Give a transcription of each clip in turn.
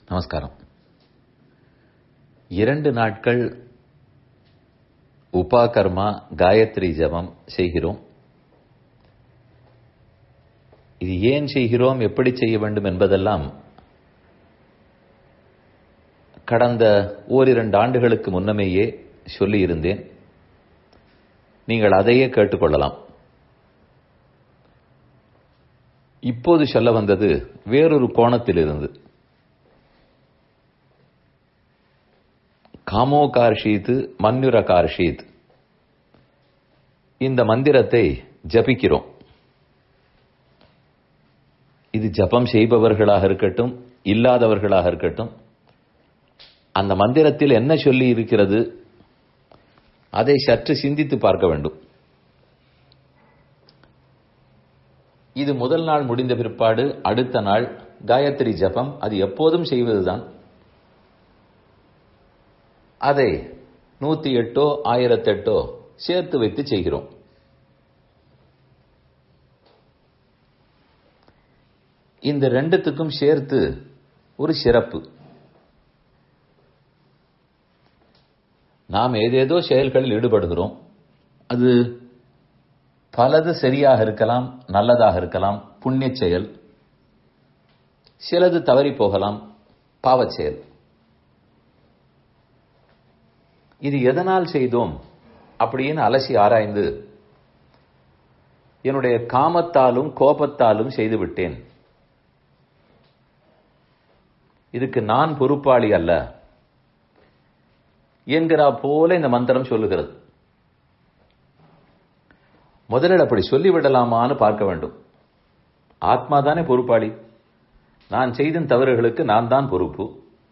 நமஸ்காரம் இரண்டு நாட்கள் உபாகர்மா காயத்ரி ஜபம் செய்கிறோம் இது ஏன் செய்கிறோம் எப்படி செய்ய வேண்டும் என்பதெல்லாம் கடந்த ஓரிரண்டு ஆண்டுகளுக்கு முன்னமேயே சொல்லியிருந்தேன் நீங்கள் அதையே கேட்டுக்கொள்ளலாம் இப்போது சொல்ல வந்தது வேறொரு கோணத்திலிருந்து காமோகார்ஷீத் மன்யுரகார்ஷீத் இந்த மந்திரத்தை ஜபிக்கிறோம் இது ஜபம் செய்பவர்களாக இருக்கட்டும் இல்லாதவர்களாக இருக்கட்டும் அந்த மந்திரத்தில் என்ன சொல்லி இருக்கிறது அதை சற்று சிந்தித்து பார்க்க வேண்டும் இது முதல் நாள் முடிந்த பிற்பாடு அடுத்த நாள் காயத்ரி ஜபம் அது எப்போதும் செய்வதுதான் அதை நூத்தி எட்டோ ஆயிரத்தெட்டோ சேர்த்து வைத்து செய்கிறோம் இந்த ரெண்டுத்துக்கும் சேர்த்து ஒரு சிறப்பு நாம் ஏதேதோ செயல்களில் ஈடுபடுகிறோம் அது பலது சரியாக இருக்கலாம் நல்லதாக இருக்கலாம் புண்ணிய செயல் சிலது தவறி போகலாம் பாவச் செயல் இது எதனால் செய்தோம் அப்படின்னு அலசி ஆராய்ந்து என்னுடைய காமத்தாலும் கோபத்தாலும் செய்துவிட்டேன் இதுக்கு நான் பொறுப்பாளி அல்ல என்கிறா போல இந்த மந்திரம் சொல்லுகிறது முதலில் அப்படி சொல்லிவிடலாமான்னு பார்க்க வேண்டும் ஆத்மா தானே பொறுப்பாளி நான் செய்த தவறுகளுக்கு நான் தான் பொறுப்பு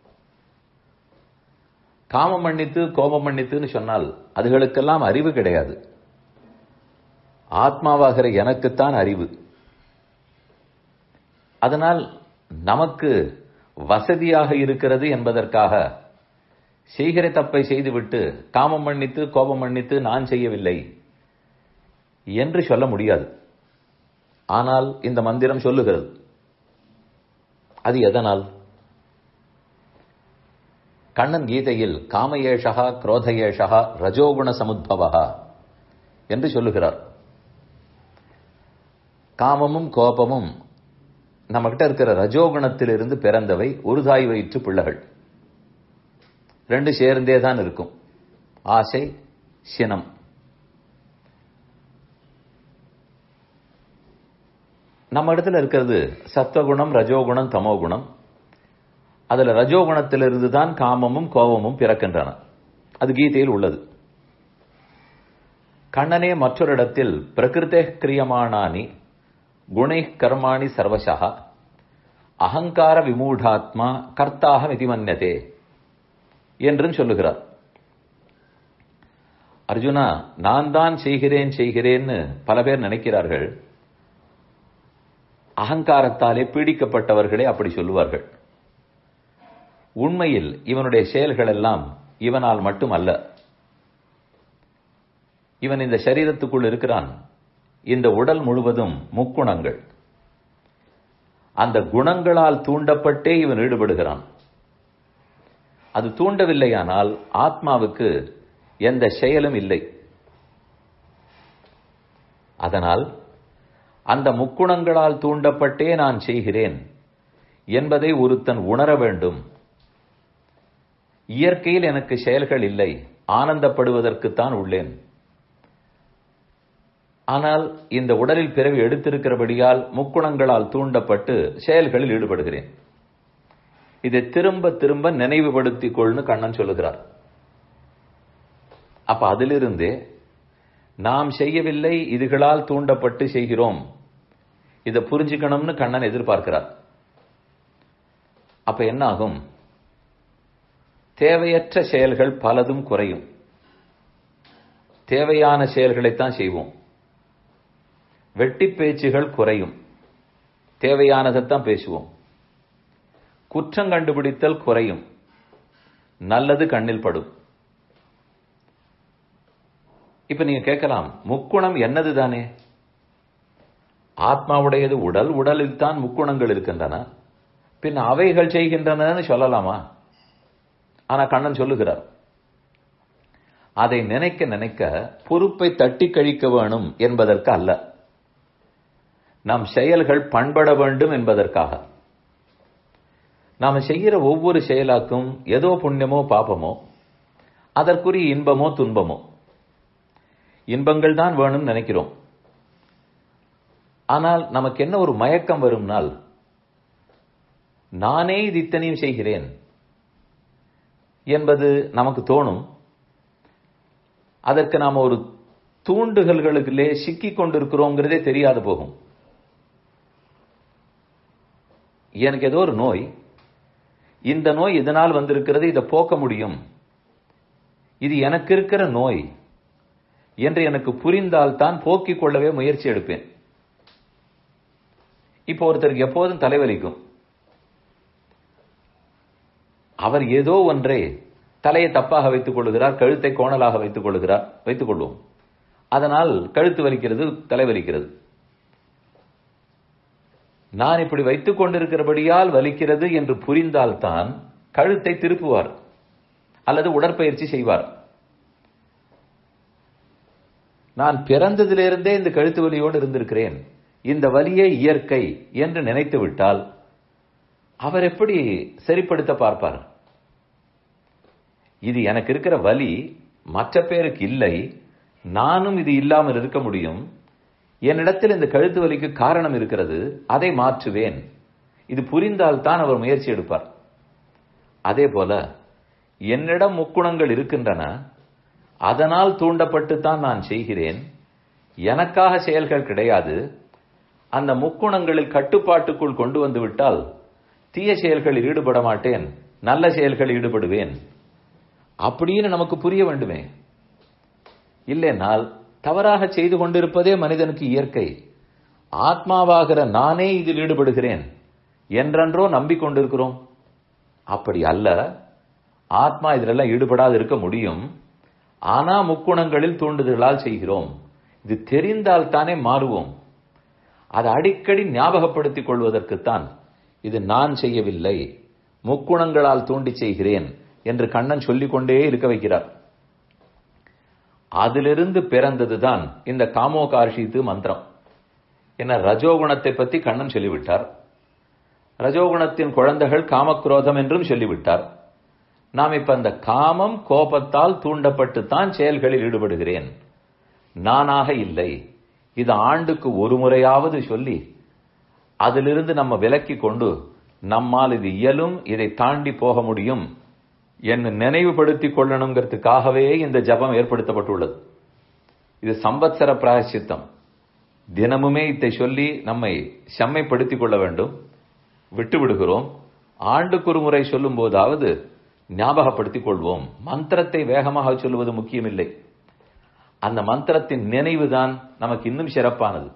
காமம் மன்னித்து கோபம் மன்னித்துன்னு சொன்னால் அதுகளுக்கெல்லாம் அறிவு கிடையாது ஆத்மாவாகிற எனக்குத்தான் அறிவு அதனால் நமக்கு வசதியாக இருக்கிறது என்பதற்காக செய்கிற தப்பை செய்துவிட்டு காமம் மன்னித்து கோபம் மன்னித்து நான் செய்யவில்லை என்று சொல்ல முடியாது ஆனால் இந்த மந்திரம் சொல்லுகிறது அது எதனால் கண்ணன் கீதையில் காமயேஷா குரோதயேஷா ரஜோகுண சமுத்பவா என்று சொல்லுகிறார் காமமும் கோபமும் நம்மகிட்ட இருக்கிற ரஜோகுணத்திலிருந்து பிறந்தவை ஒரு தாய் வயிற்று பிள்ளைகள் ரெண்டு சேர்ந்தே தான் இருக்கும் ஆசை சினம் நம்ம இடத்துல இருக்கிறது சத்வகுணம் ரஜோகுணம் தமோகுணம் அதுல ரஜோகுணத்திலிருந்து தான் காமமும் கோபமும் பிறக்கின்றன அது கீதையில் உள்ளது கண்ணனே மற்றொரு இடத்தில் பிரகிருத்தே கிரியமானானி குணை கர்மாணி சர்வசா அகங்கார விமூடாத்மா கர்த்தாக மிதிமன்யதே என்றும் சொல்லுகிறார் அர்ஜுனா நான் தான் செய்கிறேன் செய்கிறேன்னு பல பேர் நினைக்கிறார்கள் அகங்காரத்தாலே பீடிக்கப்பட்டவர்களே அப்படி சொல்லுவார்கள் உண்மையில் இவனுடைய செயல்கள் எல்லாம் இவனால் மட்டும் அல்ல இவன் இந்த சரீரத்துக்குள் இருக்கிறான் இந்த உடல் முழுவதும் முக்குணங்கள் அந்த குணங்களால் தூண்டப்பட்டே இவன் ஈடுபடுகிறான் அது தூண்டவில்லையானால் ஆத்மாவுக்கு எந்த செயலும் இல்லை அதனால் அந்த முக்குணங்களால் தூண்டப்பட்டே நான் செய்கிறேன் என்பதை ஒருத்தன் உணர வேண்டும் இயற்கையில் எனக்கு செயல்கள் இல்லை ஆனந்தப்படுவதற்குத்தான் உள்ளேன் ஆனால் இந்த உடலில் பிறவி எடுத்திருக்கிறபடியால் முக்குணங்களால் தூண்டப்பட்டு செயல்களில் ஈடுபடுகிறேன் இதை திரும்ப திரும்ப நினைவுபடுத்திக் கொள்னு கண்ணன் சொல்லுகிறார் அப்ப அதிலிருந்தே நாம் செய்யவில்லை இதுகளால் தூண்டப்பட்டு செய்கிறோம் இதை புரிஞ்சுக்கணும்னு கண்ணன் எதிர்பார்க்கிறார் அப்ப என்ன ஆகும் தேவையற்ற செயல்கள் பலதும் குறையும் தேவையான செயல்களைத்தான் செய்வோம் வெட்டி பேச்சுகள் குறையும் தேவையானதைத்தான் பேசுவோம் குற்றம் கண்டுபிடித்தல் குறையும் நல்லது கண்ணில் படும் இப்ப நீங்க கேட்கலாம் முக்குணம் என்னது தானே ஆத்மாவுடையது உடல் உடலில் தான் முக்குணங்கள் இருக்கின்றன பின் அவைகள் செய்கின்றனன்னு சொல்லலாமா ஆனா கண்ணன் சொல்லுகிறார் அதை நினைக்க நினைக்க பொறுப்பை தட்டி கழிக்க வேணும் என்பதற்கு அல்ல நம் செயல்கள் பண்பட வேண்டும் என்பதற்காக நாம செய்கிற ஒவ்வொரு செயலாக்கும் ஏதோ புண்ணியமோ பாபமோ அதற்குரிய இன்பமோ துன்பமோ இன்பங்கள் தான் வேணும்னு நினைக்கிறோம் ஆனால் நமக்கு என்ன ஒரு மயக்கம் வரும்னால் நானே இது இத்தனையும் செய்கிறேன் என்பது நமக்கு தோணும் அதற்கு நாம ஒரு தூண்டுகள்களுக்குள்ளே சிக்கிக் கொண்டிருக்கிறோங்கிறதே தெரியாது போகும் எனக்கு ஏதோ ஒரு நோய் இந்த நோய் இதனால் வந்திருக்கிறது இதை போக்க முடியும் இது எனக்கு இருக்கிற நோய் என்று எனக்கு புரிந்தால் தான் போக்கிக் கொள்ளவே முயற்சி எடுப்பேன் இப்போ ஒருத்தருக்கு எப்போதும் தலைவலிக்கும் அவர் ஏதோ ஒன்றை தலையை தப்பாக வைத்துக் கொள்கிறார் கழுத்தை கோணலாக வைத்துக் கொள்கிறார் வைத்துக் கொள்வோம் அதனால் கழுத்து வலிக்கிறது தலைவலிக்கிறது நான் இப்படி வைத்துக் கொண்டிருக்கிறபடியால் வலிக்கிறது என்று புரிந்தால்தான் கழுத்தை திருப்புவார் அல்லது உடற்பயிற்சி செய்வார் நான் பிறந்ததிலிருந்தே இந்த கழுத்து வலியோடு இருந்திருக்கிறேன் இந்த வலியே இயற்கை என்று நினைத்து விட்டால் அவர் எப்படி சரிப்படுத்த பார்ப்பார் இது எனக்கு இருக்கிற வலி மற்ற பேருக்கு இல்லை நானும் இது இல்லாமல் இருக்க முடியும் என்னிடத்தில் இந்த கழுத்து வலிக்கு காரணம் இருக்கிறது அதை மாற்றுவேன் இது புரிந்தால் தான் அவர் முயற்சி எடுப்பார் அதே போல என்னிடம் முக்குணங்கள் இருக்கின்றன அதனால் தூண்டப்பட்டு தான் நான் செய்கிறேன் எனக்காக செயல்கள் கிடையாது அந்த முக்குணங்களில் கட்டுப்பாட்டுக்குள் கொண்டு வந்து விட்டால் தீய செயல்களில் ஈடுபட மாட்டேன் நல்ல செயல்களில் ஈடுபடுவேன் அப்படின்னு நமக்கு புரிய வேண்டுமே இல்லைனால் தவறாக செய்து கொண்டிருப்பதே மனிதனுக்கு இயற்கை ஆத்மாவாகிற நானே இதில் ஈடுபடுகிறேன் என்றென்றோ நம்பிக்கொண்டிருக்கிறோம் அப்படி அல்ல ஆத்மா இதிலெல்லாம் ஈடுபடாது இருக்க முடியும் ஆனா முக்குணங்களில் தூண்டுதலால் செய்கிறோம் இது தெரிந்தால் தானே மாறுவோம் அதை அடிக்கடி ஞாபகப்படுத்திக் கொள்வதற்குத்தான் இது நான் செய்யவில்லை முக்குணங்களால் தூண்டி செய்கிறேன் என்று கண்ணன் சொல்லிக்கொண்டே இருக்க வைக்கிறார் அதிலிருந்து பிறந்ததுதான் இந்த காமோகார்ஷித்து மந்திரம் என்ன ரஜோகுணத்தை பத்தி கண்ணன் சொல்லிவிட்டார் ரஜோகுணத்தின் குழந்தைகள் காமக்ரோதம் என்றும் சொல்லிவிட்டார் நாம் இப்ப அந்த காமம் கோபத்தால் தூண்டப்பட்டு தான் செயல்களில் ஈடுபடுகிறேன் நானாக இல்லை இது ஆண்டுக்கு ஒரு முறையாவது சொல்லி அதிலிருந்து நம்ம விலக்கி கொண்டு நம்மால் இது இயலும் இதை தாண்டி போக முடியும் என்று நினைவுபடுத்திக் கொள்ளணுங்கிறதுக்காகவே இந்த ஜபம் ஏற்படுத்தப்பட்டுள்ளது இது சம்பத்சர பிராயசித்தம் தினமுமே இதை சொல்லி நம்மை செம்மைப்படுத்திக் கொள்ள வேண்டும் விட்டு விடுகிறோம் ஆண்டுக்கு ஒரு முறை சொல்லும் போதாவது ஞாபகப்படுத்திக் கொள்வோம் மந்திரத்தை வேகமாக சொல்லுவது முக்கியமில்லை அந்த மந்திரத்தின் நினைவுதான் நமக்கு இன்னும் சிறப்பானது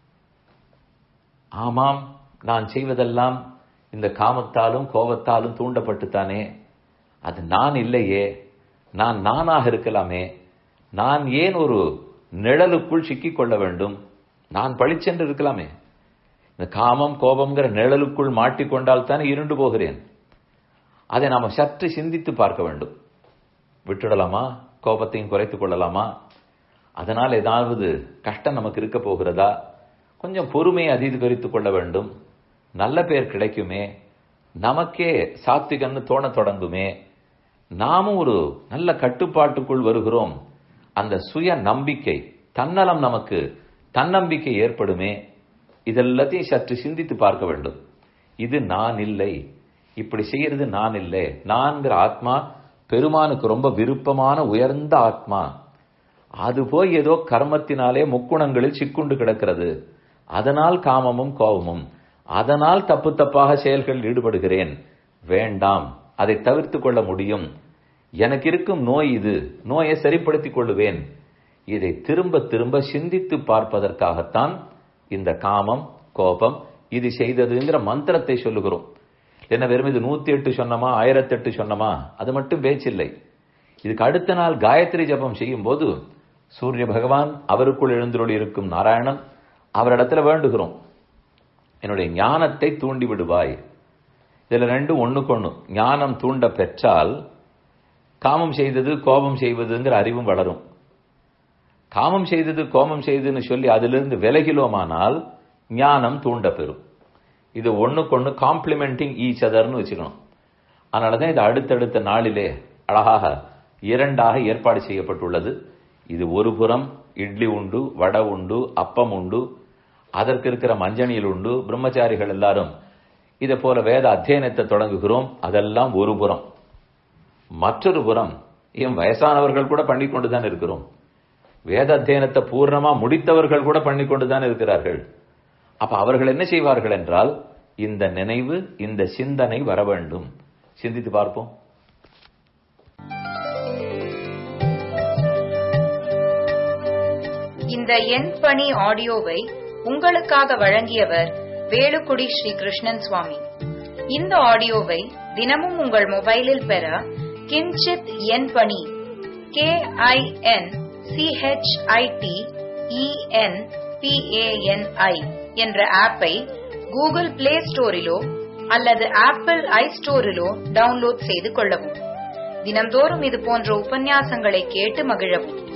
ஆமாம் நான் செய்வதெல்லாம் இந்த காமத்தாலும் கோபத்தாலும் தூண்டப்பட்டுத்தானே அது நான் இல்லையே நான் நானாக இருக்கலாமே நான் ஏன் ஒரு நிழலுக்குள் சிக்கிக் கொள்ள வேண்டும் நான் பழிச்சென்று இருக்கலாமே இந்த காமம் கோபம்ங்கிற நிழலுக்குள் மாட்டிக்கொண்டால் தானே இருண்டு போகிறேன் அதை நாம சற்று சிந்தித்து பார்க்க வேண்டும் விட்டுடலாமா கோபத்தையும் குறைத்துக் கொள்ளலாமா அதனால் ஏதாவது கஷ்டம் நமக்கு இருக்க போகிறதா கொஞ்சம் பொறுமையை அதிகரித்துக் கொள்ள வேண்டும் நல்ல பேர் கிடைக்குமே நமக்கே சாத்விகன்னு தோண தொடங்குமே நாமும் ஒரு நல்ல கட்டுப்பாட்டுக்குள் வருகிறோம் அந்த சுய நம்பிக்கை தன்னலம் நமக்கு தன்னம்பிக்கை ஏற்படுமே இதெல்லாத்தையும் சற்று சிந்தித்து பார்க்க வேண்டும் இது நான் இல்லை இப்படி செய்யறது நான் இல்லை நான்கிற ஆத்மா பெருமானுக்கு ரொம்ப விருப்பமான உயர்ந்த ஆத்மா அது போய் ஏதோ கர்மத்தினாலே முக்குணங்களில் சிக்குண்டு கிடக்கிறது அதனால் காமமும் கோபமும் அதனால் தப்பு தப்பாக செயல்களில் ஈடுபடுகிறேன் வேண்டாம் அதை தவிர்த்து கொள்ள முடியும் எனக்கு இருக்கும் நோய் இது நோயை சரிப்படுத்திக் கொள்ளுவேன் இதை திரும்ப திரும்ப சிந்தித்து பார்ப்பதற்காகத்தான் இந்த காமம் கோபம் இது செய்ததுங்கிற மந்திரத்தை சொல்லுகிறோம் என்ன வெறும் இது நூத்தி எட்டு சொன்னமா ஆயிரத்தி எட்டு சொன்னமா அது மட்டும் பேச்சில்லை இதுக்கு அடுத்த நாள் காயத்ரி ஜபம் செய்யும் போது சூரிய பகவான் அவருக்குள் எழுந்துள்ளி இருக்கும் நாராயணன் அவரிடத்துல வேண்டுகிறோம் என்னுடைய ஞானத்தை தூண்டி விடுவாய் இதுல ரெண்டும் ஒண்ணுக்கு ஒண்ணு ஞானம் தூண்ட பெற்றால் காமம் செய்தது கோபம் செய்வதுங்கிற அறிவும் வளரும் காமம் செய்தது கோபம் செய்ததுன்னு சொல்லி அதிலிருந்து விலகிலோமானால் ஞானம் தூண்ட பெறும் இது ஒண்ணுக்கொண்ணு காம்ப்ளிமெண்டிங் ஈச் அதர்னு வச்சுக்கணும் அதனாலதான் இது அடுத்தடுத்த நாளிலே அழகாக இரண்டாக ஏற்பாடு செய்யப்பட்டுள்ளது இது ஒரு புறம் இட்லி உண்டு வடை உண்டு அப்பம் உண்டு அதற்கு இருக்கிற மஞ்சணியில் உண்டு பிரம்மச்சாரிகள் எல்லாரும் இதை போல வேத அத்தியனத்தை தொடங்குகிறோம் அதெல்லாம் ஒரு புறம் மற்றொரு புறம் ஏன் வயசானவர்கள் கூட பண்ணிக்கொண்டு தான் இருக்கிறோம் வேத அத்தியனத்தை பூர்ணமா முடித்தவர்கள் கூட பண்ணிக்கொண்டு தான் இருக்கிறார்கள் அப்ப அவர்கள் என்ன செய்வார்கள் என்றால் இந்த நினைவு இந்த சிந்தனை வர வேண்டும் சிந்தித்து பார்ப்போம் இந்த எண் பணி ஆடியோவை உங்களுக்காக வழங்கியவர் வேலுக்குடி ஸ்ரீ கிருஷ்ணன் சுவாமி இந்த ஆடியோவை தினமும் உங்கள் மொபைலில் பெற கிஞ்சித் எண் பணி கே ஐ என் சிஹெச்ஐடி இஎன் பிஏஎன்ஐ என்ற ஆப்பை கூகுள் பிளே ஸ்டோரிலோ அல்லது ஆப்பிள் ஐ ஸ்டோரிலோ டவுன்லோட் செய்து கொள்ளவும் தினம்தோறும் இது போன்ற உபன்யாசங்களை கேட்டு மகிழவும்